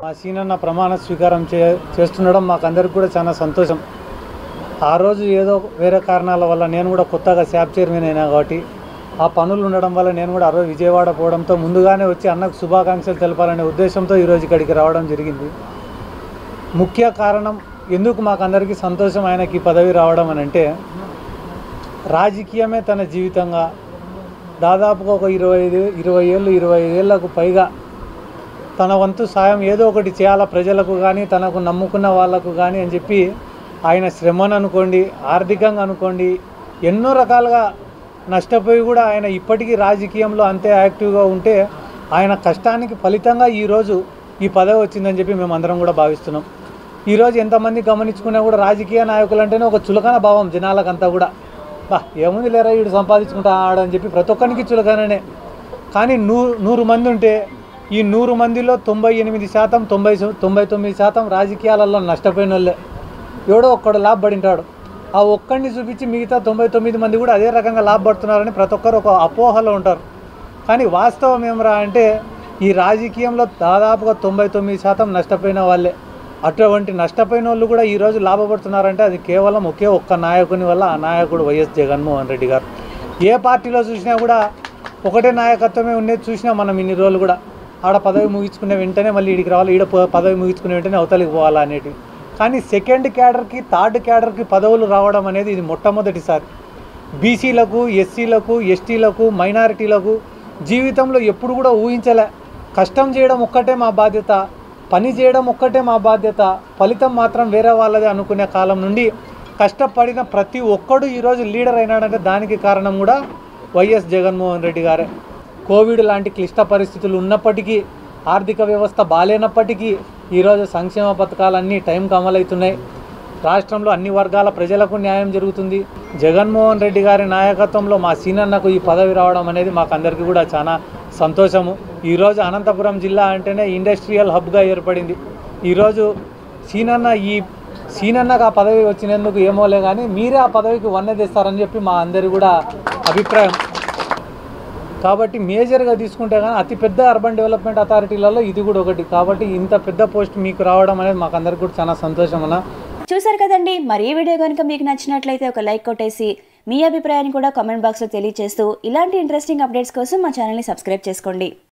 మా సీనన్న ప్రమాణ స్వీకారం చే చేస్తుండడం మాకందరికి కూడా చాలా సంతోషం ఆ రోజు ఏదో వేరే కారణాల వల్ల నేను కూడా కొత్తగా శాప్ చైర్మన్ అయినా కాబట్టి ఆ పనులు ఉండడం వల్ల నేను కూడా ఆ రోజు విజయవాడ పోవడంతో ముందుగానే వచ్చి అన్నకు శుభాకాంక్షలు తెలపాలనే ఉద్దేశంతో ఈరోజు ఇక్కడికి రావడం జరిగింది ముఖ్య కారణం ఎందుకు మాకందరికీ సంతోషం ఆయనకి ఈ పదవి రావడం అని అంటే రాజకీయమే తన జీవితంగా దాదాపుగా ఒక ఇరవై ఐదు ఇరవై ఏళ్ళు ఇరవై ఐదేళ్లకు పైగా తన వంతు సాయం ఏదో ఒకటి చేయాలా ప్రజలకు కానీ తనకు నమ్ముకున్న వాళ్ళకు కానీ అని చెప్పి ఆయన శ్రమను అనుకోండి ఆర్థికంగా అనుకోండి ఎన్నో రకాలుగా నష్టపోయి కూడా ఆయన ఇప్పటికీ రాజకీయంలో అంతే యాక్టివ్గా ఉంటే ఆయన కష్టానికి ఫలితంగా ఈరోజు ఈ పదవి వచ్చిందని చెప్పి మేము అందరం కూడా భావిస్తున్నాం ఈరోజు ఎంతమంది గమనించుకున్నా కూడా రాజకీయ నాయకులు అంటేనే ఒక చులకన భావం జనాలకంతా కూడా బా ఏముంది లేరా వీడు సంపాదించుకుంటా ఆడని చెప్పి ప్రతి ఒక్కరికి చులకననే కానీ నూరు నూరు మంది ఉంటే ఈ నూరు మందిలో తొంభై ఎనిమిది శాతం తొంభై శా- తొంభై తొమ్మిది శాతం రాజకీయాలలో నష్టపోయిన వాళ్ళే ఎవడో ఒక్కడు లాభపడింటాడు ఆ ఒక్కడిని చూపించి మిగతా తొంభై తొమ్మిది మంది కూడా అదే రకంగా లాభపడుతున్నారని ప్రతి ఒక్కరు ఒక అపోహలో ఉంటారు కానీ వాస్తవం ఏమరా అంటే ఈ రాజకీయంలో దాదాపుగా తొంభై తొమ్మిది శాతం నష్టపోయిన వాళ్ళే అటువంటి నష్టపోయిన వాళ్ళు కూడా ఈరోజు లాభపడుతున్నారంటే అది కేవలం ఒకే ఒక్క నాయకుని వల్ల ఆ నాయకుడు వైఎస్ జగన్మోహన్ రెడ్డి గారు ఏ పార్టీలో చూసినా కూడా ఒకటే నాయకత్వమే ఉండేది చూసినా మనం ఇన్ని రోజులు కూడా ఆడ పదవి ముగించుకునే వెంటనే మళ్ళీ ఈడికి రావాలి ఈడ ప- పదవి ముగించుకునే వెంటనే అవతలికి పోవాలా అనేటివి కానీ సెకండ్ క్యాడర్కి థర్డ్ క్యాడర్కి పదవులు రావడం అనేది ఇది మొట్టమొదటిసారి బీసీలకు ఎస్సీలకు ఎస్టీలకు మైనారిటీలకు జీవితంలో ఎప్పుడు కూడా ఊహించలే కష్టం చేయడం ఒక్కటే మా బాధ్యత పని చేయడం ఒక్కటే మా బాధ్యత ఫలితం మాత్రం వేరే వాళ్ళదే అనుకునే కాలం నుండి కష్టపడిన ప్రతి ఒక్కడు ఈరోజు లీడర్ అయినాడంటే దానికి కారణం కూడా వైఎస్ జగన్మోహన్ రెడ్డి గారే కోవిడ్ లాంటి క్లిష్ట పరిస్థితులు ఉన్నప్పటికీ ఆర్థిక వ్యవస్థ బాలేనప్పటికీ ఈరోజు సంక్షేమ పథకాలన్నీ టైంకి అమలవుతున్నాయి రాష్ట్రంలో అన్ని వర్గాల ప్రజలకు న్యాయం జరుగుతుంది జగన్మోహన్ రెడ్డి గారి నాయకత్వంలో మా సీనన్నకు ఈ పదవి రావడం అనేది మాకు అందరికీ కూడా చాలా సంతోషము ఈరోజు అనంతపురం జిల్లా అంటేనే ఇండస్ట్రియల్ హబ్గా ఏర్పడింది ఈరోజు సీనన్న ఈ సీనన్నకు ఆ పదవి వచ్చినందుకు ఏమోలే కానీ మీరే ఆ పదవికి వన్నె తెస్తారని చెప్పి మా అందరి కూడా అభిప్రాయం కాబట్టి మేజర్గా తీసుకుంటే కానీ అతిపెద్ద అర్బన్ డెవలప్మెంట్ అథారిటీలలో ఇది కూడా ఒకటి కాబట్టి ఇంత పెద్ద పోస్ట్ మీకు రావడం అనేది మాకు అందరికీ కూడా చాలా సంతోషం అన్న చూసారు కదండి మరి ఈ వీడియో కనుక మీకు నచ్చినట్లయితే ఒక లైక్ కొట్టేసి మీ అభిప్రాయాన్ని కూడా కామెంట్ బాక్స్లో తెలియజేస్తూ ఇలాంటి ఇంట్రెస్టింగ్ అప్డేట్స్ కోసం మా ఛానల్ని సబ్స్క్రైబ్ చేసుకోండి